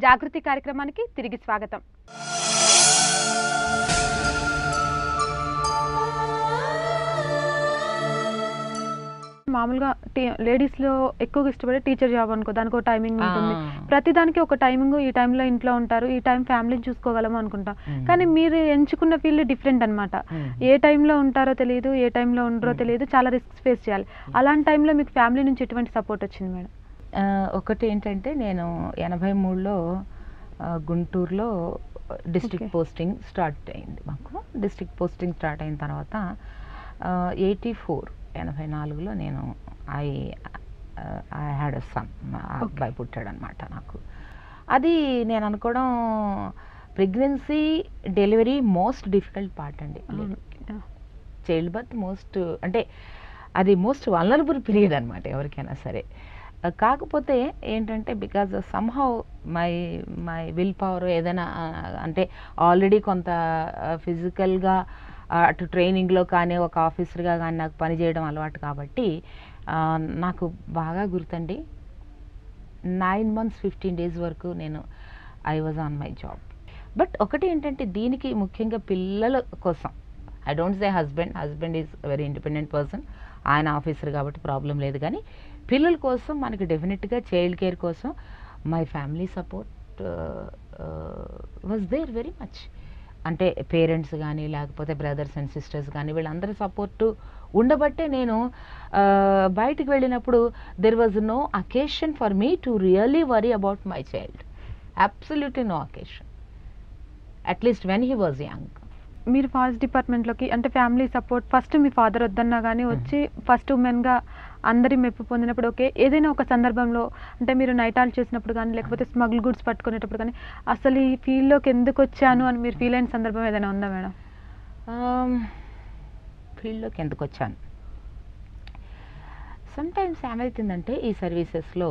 జాగృతి కార్యక్రమానికి తిరిగి స్వాగతం మామూలుగా టీ- లేడీస్ లో ఎక్కువగా ఇష్టపడే టీచర్ జాబ్ అనుకో దానికి ఒక టైమింగ్ ఉంటుంది ప్రతి దానికి ఒక టైమింగ్ ఈ టైంలో ఇంట్లో ఉంటారు ఈ టైం ఫ్యామిలీని చూసుకోగలము అనుకుంటాం కానీ మీరు ఎంచుకున్న ఫీల్డ్ డిఫరెంట్ అన్నమాట ఏ టైంలో ఉంటారో తెలియదు ఏ టైంలో ఉండరో తెలియదు చాలా రిస్క్స్ ఫేస్ చేయాలి అలాంటి టైంలో మీకు ఫ్యామిలీ నుంచి ఎటువంటి సపోర్ట్ వచ్చింది మేడం ఆ, ఒకటి ఏంటంటే నేను ఎనభై మూడులో ఆ, గుంటూరులో డిస్ట్రిక్ట్ Okay. పోస్టింగ్ స్టార్ట్ అయింది మాకు డిస్ట్రిక్ట్ పోస్టింగ్ స్టార్ట్ అయిన తర్వాత ఎయిటీ ఫోర్ ఎనభై నాలుగులో నేను I I had a son అబ్బాయి పుట్టాడు అనమాట నాకు అది నేను అనుకోవడం pregnancy delivery most difficult part అండి చైల్డ్ బర్త్ మోస్ట్ అంటే అది మోస్ట్ వల్నరబుల్ పీరియడ్ అనమాట ఎవరికైనా సరే ఆ, కాకపోతే ఏంటంటే because somehow my my will power ఏదైనా ఆ, అంటే ఆల్రెడీ కొంత ఫిజికల్గా అటు ట్రైనింగ్లో కానీ ఒక ఆఫీసర్గా కానీ నాకు పని చేయడం అలవాటు కాబట్టి ఆ, నాకు బాగా గుర్తండి నైన్ మంత్స్ ఫిఫ్టీన్ డేస్ వరకు నేను I was on my job but ఒకటి ఏంటంటే దీనికి ముఖ్యంగా పిల్లల కోసం I don't say husband husband is very independent person ఆయన ఆఫీసర్ కాబట్టి ప్రాబ్లం లేదు కానీ పిల్లల కోసం మనకి డెఫినెట్గా చైల్డ్ కేర్ కోసం my family support was there very much అంటే పేరెంట్స్ కానీ లేకపోతే బ్రదర్స్ అండ్ సిస్టర్స్ కానీ వీళ్ళందరి సపోర్టు ఉండబట్టే నేను ఆ, బయటికి వెళ్ళినప్పుడు there was no occasion for me to really worry about my child absolutely no occasion at least when he was young మీరు ఫారెస్ట్ డిపార్ట్మెంట్లోకి అంటే ఫ్యామిలీ సపోర్ట్ ఫస్ట్ మీ ఫాదర్ వద్దన్నా కానీ వచ్చి ఫస్ట్ ఉమెన్గా అందరి మెప్పు పొందినప్పుడు ఓకే ఏదైనా ఒక సందర్భంలో అంటే మీరు నైటాలు చేసినప్పుడు కానీ లేకపోతే స్మగుల్ గుడ్స్ పట్టుకునేటప్పుడు కానీ అసలు ఈ ఫీల్డ్లోకి ఎందుకు వచ్చాను అని మీరు ఫీల్ అయిన సందర్భం ఏదైనా ఉందా మేడం ఫీల్డ్లోకి ఎందుకు వచ్చాను సమ్ టైమ్స్ ఏమవుతుందంటే ఈ సర్వీసెస్లో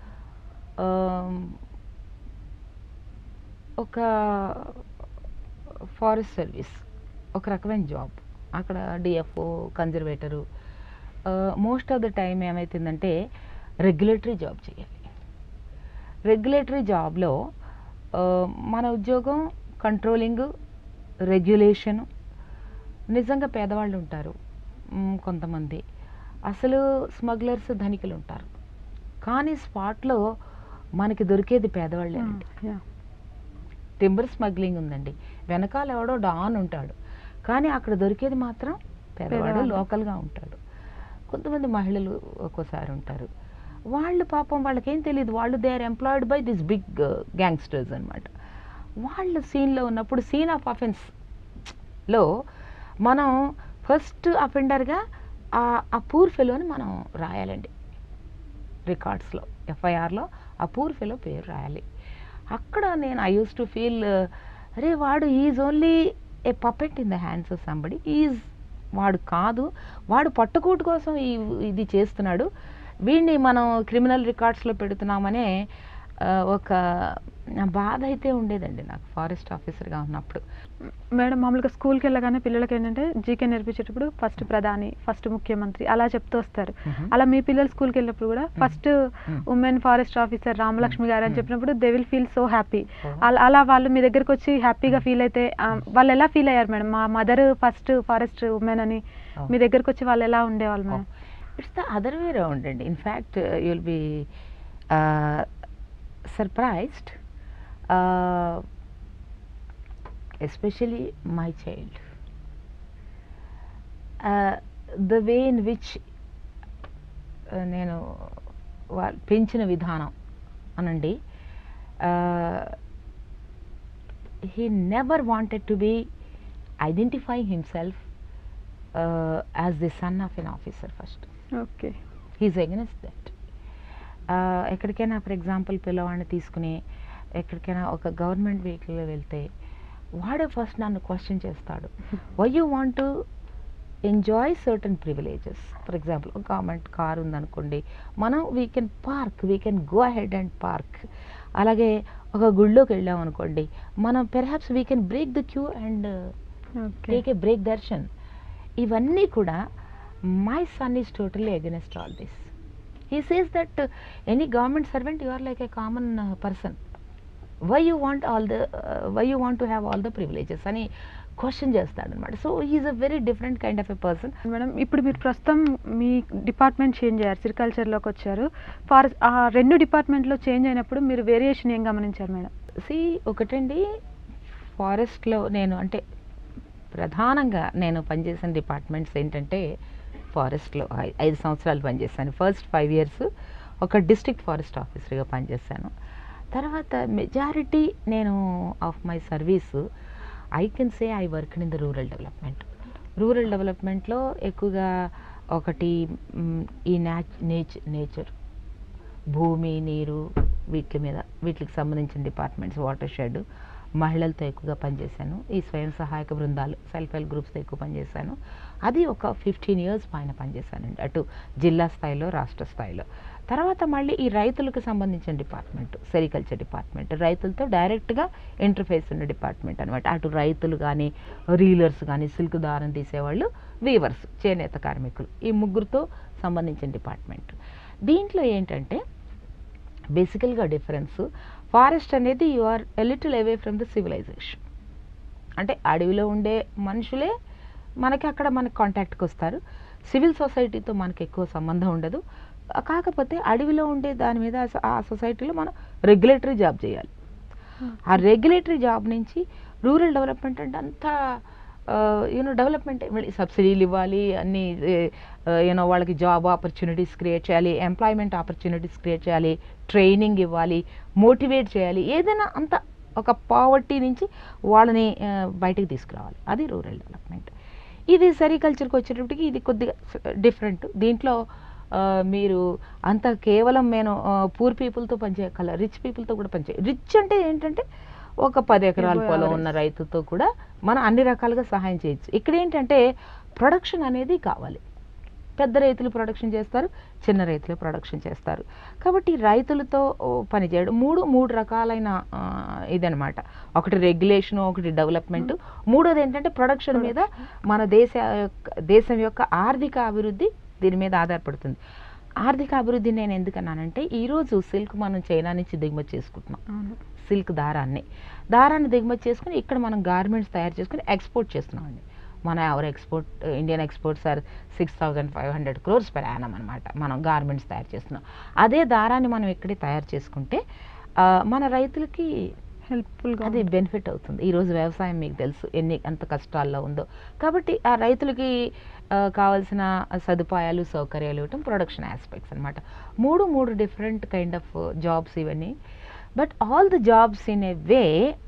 ఒక ఫారెస్ట్ సర్వీస్ ఒక రకమైన జాబ్ అక్కడ DFO conservator most of the time ఏమవుతుందంటే రెగ్యులేటరీ జాబ్ చేయాలి రెగ్యులేటరీ జాబ్లో మన ఉద్యోగం కంట్రోలింగ్ రెగ్యులేషను నిజంగా పేదవాళ్ళు ఉంటారు మ్, కొంతమంది అసలు స్మగ్లర్స్ ధనికులు ఉంటారు కానీ స్పాట్లో మనకి దొరికేది పేదవాళ్ళేనండి టింబర్ స్మగ్లింగ్ ఉందండి వెనకాల ఎవడో డాన్ ఉంటాడు కానీ అక్కడ దొరికేది మాత్రం పేదవాడు పేదవాడు. లోకల్గా ఉంటాడు కొంతమంది మహిళలు ఒక్కోసారి ఉంటారు వాళ్ళు పాపం వాళ్ళకేం తెలియదు వాళ్ళు they are employed by this big gangsters అనమాట వాళ్ళు సీన్లో ఉన్నప్పుడు సీన్ ఆఫ్ అఫెన్స్లో మనం ఫస్ట్ అఫెండర్గా ఆ పూర్ ఫెలోని మనం రాయాలండి రికార్డ్స్లో ఎఫ్ఐఆర్లో ఆ పూర్ ఫెలో పేరు రాయాలి అక్కడ నేను ఐ యూస్ టు ఫీల్ అరే వాడు is only a puppet in the hands of somebody is వాడు కాదు వాడు పట్టుకూటు కోసం ఈ ఇది చేస్తున్నాడు వీడిని మనం క్రిమినల్ రికార్డ్స్లో పెడుతున్నామనే ఆ, ఒక బాధ అయితే ఉండేదండి నాకు ఫారెస్ట్ ఆఫీసర్గా ఉన్నప్పుడు మేడం మామూలుగా స్కూల్కి వెళ్ళగానే పిల్లలకి ఏంటంటే జీకే నేర్పించేటప్పుడు ఫస్ట్ ప్రధాని ఫస్ట్ ముఖ్యమంత్రి అలా చెప్తూ వస్తారు Mhm. అలా మీ పిల్లలు స్కూల్కి వెళ్ళినప్పుడు కూడా first Mm. Women forest officer Ramalakshmi గారు అని Mm. చెప్పినప్పుడు they will feel so happy Oh. అలా అలా వాళ్ళు మీ దగ్గరకు వచ్చి హ్యాపీగా ఫీల్ అయితే ఆ, వాళ్ళు ఎలా ఫీల్ అయ్యారు మేడం మా మదర్ ఫస్ట్ ఫారెస్ట్ ఉమెన్ అని Oh. మీ దగ్గరకు వచ్చి వాళ్ళు ఎలా ఉండేవాళ్ళు madam it's the other way round అండి in fact you'll be surprised especially my child the way in which నేను వాళ్ళు పెంచిన విధానం అనండి he never wanted to be identify himself as the son of an officer first okay he's against that ఎక్కడికైనా for example పిల్లవాడిని తీసుకుని ఎక్కడికైనా ఒక గవర్నమెంట్ వెహికల్లో వెళ్తే వాడే ఫస్ట్ నన్ను క్వశ్చన్ చేస్తాడు why you want to enjoy certain privileges for example ఒక గవర్నమెంట్ కార్ ఉందనుకోండి మనం we can park we can go ahead and park అలాగే ఒక గుళ్ళోకి వెళ్ళాం అనుకోండి మనం perhaps we can break the queue and okay take a break darshan ఇవన్నీ కూడా my son is totally against all this he says that any government servant you are like a common person why you want all the why you want to have all the privileges అని question చేస్తాడనమాట so is a very different kind of a person madam ఇప్పుడు మీరు ప్రస్తుతం మీ department change అయ్యారు సిరికల్చర్లోకి వచ్చారు forest ఆ రెండు డిపార్ట్మెంట్లో చేంజ్ అయినప్పుడు మీరు వేరియేషన్ ఏం గమనించారు మేడం సి ఒకటండి ఫారెస్ట్లో నేను అంటే ప్రధానంగా నేను పనిచేసిన డిపార్ట్మెంట్స్ ఏంటంటే ఫారెస్ట్లో ఐ- ఐదు సంవత్సరాలు పనిచేశాను ఫస్ట్ ఫైవ్ ఇయర్స్ ఒక డిస్ట్రిక్ట్ ఫారెస్ట్ ఆఫీసర్గా పనిచేశాను తర్వాత మెజారిటీ నేను of my service I can say I work in the rural development rural డెవలప్మెంట్లో ఎక్కువగా ఒకటి మ్, ఈ న్యాచ్ నేచ్ నేచర్ భూమి నీరు వీటి మీద వీటికి సంబంధించిన డిపార్ట్మెంట్స్ వాటర్ షెడ్ మహిళలతో ఎక్కువగా పనిచేశాను ఈ స్వయం సహాయక బృందాలు సెల్ఫ్ హెల్ప్ గ్రూప్స్తో ఎక్కువ పనిచేశాను అది ఒక ఫిఫ్టీన్ ఇయర్స్ పైన పనిచేశానండి అటు జిల్లా స్థాయిలో రాష్ట్ర స్థాయిలో తర్వాత మళ్ళీ ఈ రైతులకు సంబంధించిన డిపార్ట్మెంట్ సెరికల్చర్ డిపార్ట్మెంట్ రైతులతో డైరెక్ట్గా ఇంటర్ఫేస్ ఉన్న డిపార్ట్మెంట్ అనమాట అటు రైతులు కానీ రీలర్స్ కానీ సిల్క్ దారం తీసేవాళ్ళు వీవర్స్ చేనేత కార్మికులు ఈ ముగ్గురుతో సంబంధించిన డిపార్ట్మెంట్ దీంట్లో ఏంటంటే బేసికల్గా డిఫరెన్స్ ఫారెస్ట్ అనేది you are a little away from the civilization అంటే అడవిలో ఉండే మనుషులే మనకి అక్కడ మనకి కాంటాక్ట్కి వస్తారు సివిల్ సొసైటీతో మనకి ఎక్కువ సంబంధం ఉండదు కాకపోతే అడవిలో ఉండే దాని మీద ఆ స- ఆ సొసైటీలో మనం రెగ్యులేటరీ జాబ్ చేయాలి ఆ రెగ్యులేటరీ జాబ్ నుంచి రూరల్ డెవలప్మెంట్ అంటే అంతా యూనో డెవలప్మెంట్ సబ్సిడీలు ఇవ్వాలి అన్ని యూనో వాళ్ళకి జాబ్ ఆపర్చునిటీస్ క్రియేట్ చేయాలి ఎంప్లాయ్మెంట్ ఆపర్చునిటీస్ క్రియేట్ చేయాలి ట్రైనింగ్ ఇవ్వాలి మోటివేట్ చేయాలి ఏదైనా అంత ఒక పావర్టీ నుంచి వాళ్ళని ఆ, బయటికి తీసుకురావాలి అది రూరల్ డెవలప్మెంట్ ఇది సెరికల్చర్కి వచ్చేటప్పటికి ఇది కొద్దిగా డిఫరెంట్ దీంట్లో ఆ, మీరు అంత కేవలం నేను పూర్ పీపుల్తో పనిచేయగల రిచ్ పీపుల్తో కూడా పనిచేయ రిచ్ అంటే ఏంటంటే ఒక పది ఎకరాల Above పొలం average. ఉన్న రైతుతో కూడా మనం అన్ని రకాలుగా సహాయం చేయొచ్చు ఇక్కడ ఏంటంటే ప్రొడక్షన్ అనేది కావాలి పెద్ద రైతులు ప్రొడక్షన్ చేస్తారు చిన్న రైతులు ప్రొడక్షన్ చేస్తారు కాబట్టి రైతులతో ఓ, పనిచేయడం మూడు మూడు రకాలైన ఆ, ఇదనమాట ఒకటి రెగ్యులేషన్ ఒకటి డెవలప్మెంట్ మూడోది ఏంటంటే ప్రొడక్షన్ మీద మన దేశ యొక్క- దేశం యొక్క ఆర్థిక అభివృద్ధి దీని మీద ఆధారపడుతుంది ఆర్థిక అభివృద్ధి నేను ఎందుకన్నానంటే ఈరోజు సిల్క్ మనం చైనా నుంచి దిగుమతి చేసుకుంటున్నాం అవును సిల్క్ దారాన్ని దారాన్ని దిగుమతి చేసుకుని ఇక్కడ మనం గార్మెంట్స్ తయారు చేసుకుని ఎక్స్పోర్ట్ చేస్తున్నామండి మన ఎవరు export Indian exports are six thousand five hundred crores per annum అనమాట మనం గార్మెంట్స్ తయారు చేస్తున్నాం అదే దారాన్ని మనం ఇక్కడే తయారు చేసుకుంటే ఆ, మన రైతులకి హెల్ప్ఫుల్గా అది బెనిఫిట్ అవుతుంది ఈరోజు వ్యవసాయం మీకు తెలుసు ఎన్ని ఎంత కష్టాల్లో ఉందో కాబట్టి ఆ రైతులకి ఆ, కావాల్సిన సదుపాయాలు సౌకర్యాలు ఇవ్వటం ప్రొడక్షన్ ఆస్పెక్ట్స్ అనమాట మూడు మూడు డిఫరెంట్ కైండ్ ఆఫ్ జాబ్స్ ఇవన్నీ but all the jobs in a way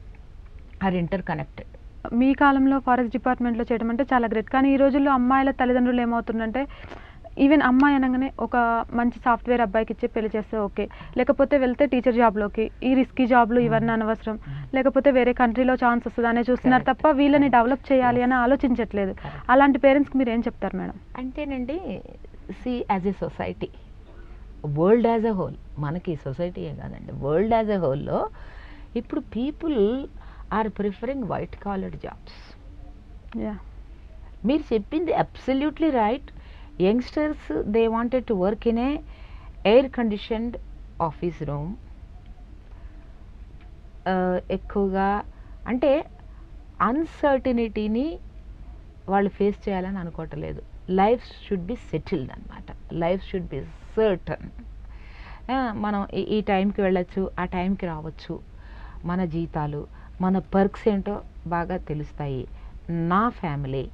are interconnected మీ కాలంలో ఫారెస్ట్ డిపార్ట్మెంట్లో చేయడం అంటే చాలా గ్రేట్ కానీ ఈ రోజుల్లో అమ్మాయిల తల్లిదండ్రులు ఏమవుతుందంటే ఈవెన్ అమ్మాయి అనగానే ఒక మంచి సాఫ్ట్వేర్ అబ్బాయికి ఇచ్చి పెళ్లి చేస్తే ఓకే లేకపోతే వెళ్తే టీచర్ జాబ్లోకి ఈ రిస్కీ జాబ్లు ఇవన్నీ అనవసరం లేకపోతే వేరే కంట్రీలో ఛాన్స్ వస్తుంది అనే చూస్తున్నారు Correct. తప్ప వీళ్ళని డెవలప్ చేయాలి అని ఆలోచించట్లేదు Correct. అలాంటి పేరెంట్స్కి మీరు ఏం చెప్తారు మేడం అంటేనండి see as a society world as a whole మనకి సొసైటీయే కాదండి వరల్డ్ యాజ్ ఎ హోల్లో ఇప్పుడు people are preferring white collared jobs yeah మీరు చెప్పింది absolutely right youngsters they wanted to work in a air conditioned office room ఎక్కువగా అంటే అన్సర్టినిటీని వాళ్ళు ఫేస్ చేయాలని అనుకోవట్లేదు లైఫ్ షుడ్ బి సెటిల్డ్ అనమాట లైఫ్ షుడ్ బి సర్టన్ మనం ఈ- ఈ టైంకి వెళ్ళొచ్చు ఆ టైంకి రావచ్చు మన జీతాలు మన పర్క్స్ ఏంటో బాగా తెలుస్తాయి నా ఫ్యామిలీ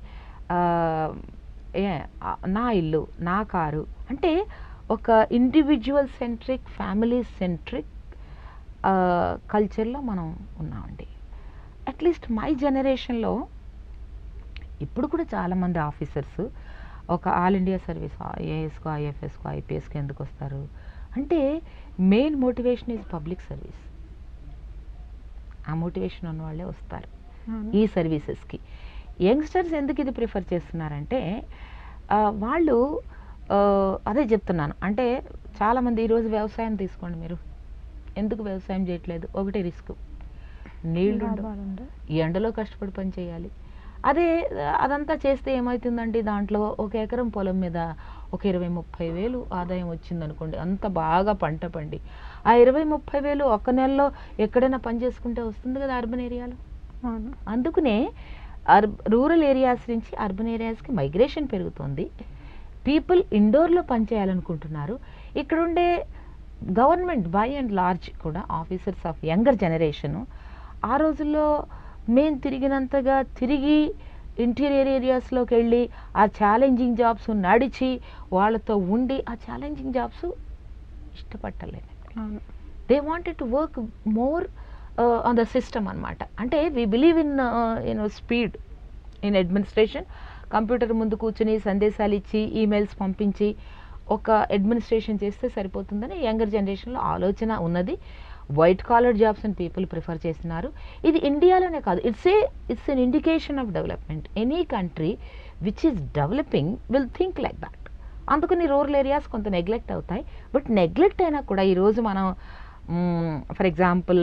ఏ ఆ, నా ఇల్లు నా కారు అంటే ఒక ఇండివిజువల్ సెంట్రిక్ ఫ్యామిలీ సెంట్రిక్ కల్చర్లో మనం ఉన్నామండి అట్లీస్ట్ మై జనరేషన్లో ఇప్పుడు కూడా చాలామంది ఆఫీసర్స్ ఒక ఆల్ ఇండియా సర్వీస్ ఐఏఎస్కో ఐఎఫ్ఎస్కో ఐపీఎస్కి ఎందుకు వస్తారు అంటే main motivation is public service ఆ మోటివేషన్ ఉన్న వాళ్ళే వస్తారు ఈ సర్వీసెస్కి యంగ్స్టర్స్ ఎందుకు ఇది ప్రిఫర్ చేస్తున్నారంటే ఆ, వాళ్ళు ఆ, అదే చెప్తున్నాను అంటే చాలామంది ఈరోజు వ్యవసాయం తీసుకోండి మీరు ఎందుకు వ్యవసాయం చేయట్లేదు ఒకటి రిస్క్ నీళ్లు ఉండవు. ఈ ఎండలో కష్టపడి పని చేయాలి అదే అదంతా చేస్తే ఏమవుతుందండి దాంట్లో ఒక ఎకరం పొలం మీద ఒక ఇరవై ముప్పై వేలు ఆదాయం వచ్చిందనుకోండి అంత బాగా పంట పండి ఆ ఇరవై ముప్పై వేలు ఒక్క నెలలో ఎక్కడైనా పని చేసుకుంటే వస్తుంది కదా అర్బన్ ఏరియాలో అవును అందుకనే అర్బ్ రూరల్ ఏరియాస్ నుంచి అర్బన్ ఏరియాస్కి మైగ్రేషన్ పెరుగుతుంది పీపుల్ ఇండోర్లో పనిచేయాలనుకుంటున్నారు ఇక్కడ ఉండే గవర్నమెంట్ బై అండ్ లార్జ్ కూడా ఆఫీసర్స్ ఆఫ్ యంగర్ జనరేషను ఆ రోజుల్లో మేము తిరిగినంతగా తిరిగి ఇంటీరియర్ ఏరియాస్లోకి వెళ్ళి ఆ ఛాలెంజింగ్ జాబ్స్ నడిచి వాళ్ళతో ఉండి ఆ ఛాలెంజింగ్ జాబ్స్ ఇష్టపట్టలేదు అవును they wanted to work more on the system అనమాట అంటే we believe in you know speed in administration computer ముందు కూర్చుని సందేశాలు ఇచ్చి ఈమెయిల్స్ పంపించి ఒక అడ్మినిస్ట్రేషన్ చేస్తే సరిపోతుందని యంగర్ జనరేషన్లో ఆలోచన ఉన్నది white collar jobs and people prefer చేస్తున్నారు ఇది ఇండియాలోనే కాదు it's a it's an indication of development any country which is developing will think like that అందుకని రూరల్ ఏరియాస్ కొంత నెగ్లెక్ట్ అవుతాయి బట్ నెగ్లెక్ట్ అయినా కూడా ఈరోజు మనం ఫర్ ఎగ్జాంపుల్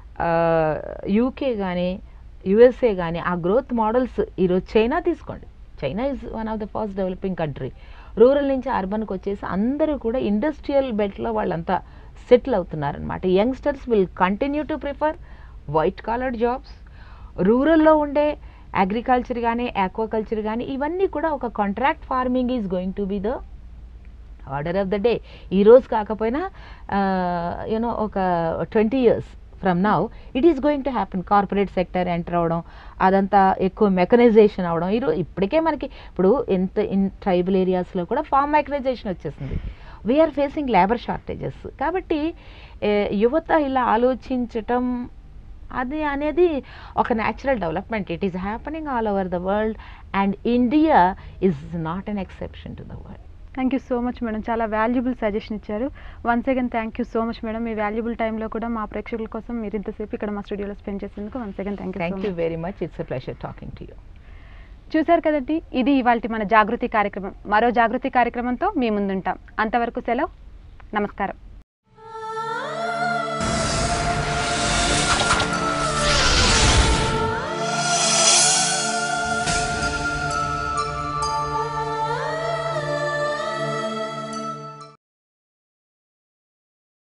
యూకే కానీ యుఎస్ఏ కానీ ఆ గ్రోత్ మోడల్స్ ఈరోజు చైనా తీసుకోండి China is one of the first developing country rural నుంచి అర్బన్కి వచ్చేసి అందరూ కూడా ఇండస్ట్రియల్ బెల్ట్లో వాళ్ళంతా సెటిల్ అవుతున్నారనమాట youngsters will continue to prefer white collared jobs రూరల్లో ఉండే అగ్రికల్చర్ కానీ ఆక్వాకల్చర్ కానీ ఇవన్నీ కూడా ఒక contract farming is going to be the order of the day ఈ రోజు కాకపోయినా యూనో ఒక twenty years from now it is going to happen corporate sector enter అవడం అదంతా ఎక్కువ మెకనైజేషన్ అవడం ఈరోజు ఇప్పటికే మనకి ఇప్పుడు ఎంత ఇన్ ట్రైబల్ ఏరియాస్లో కూడా ఫార్మ్ మెకనైజేషన్ వచ్చేసింది వీఆర్ ఫేసింగ్ లేబర్ షార్టేజెస్ కాబట్టి ఏ, యువత ఇలా ఆలోచించటం అది అనేది ఒక natural development it is happening all over the world and India is not an exception to the world thank you so much madam చాలా వాల్యుబుల్ సజెషన్ ఇచ్చారు once again thank you so much madam మీ valuable టైంలో కూడా మా ప్రేక్షకుల కోసం మీరు ఇంతసేపు ఇక్కడ మా స్టూడియోలో స్పెండ్ చేసేందుకు once again thank you thank you very much it's a pleasure talking to you చూశారు కదండి ఇది ఇవాళ మన జాగృతి కార్యక్రమం మరో జాగృతి కార్యక్రమంతో మీ ముందుంటాం అంతవరకు సెలవు నమస్కారం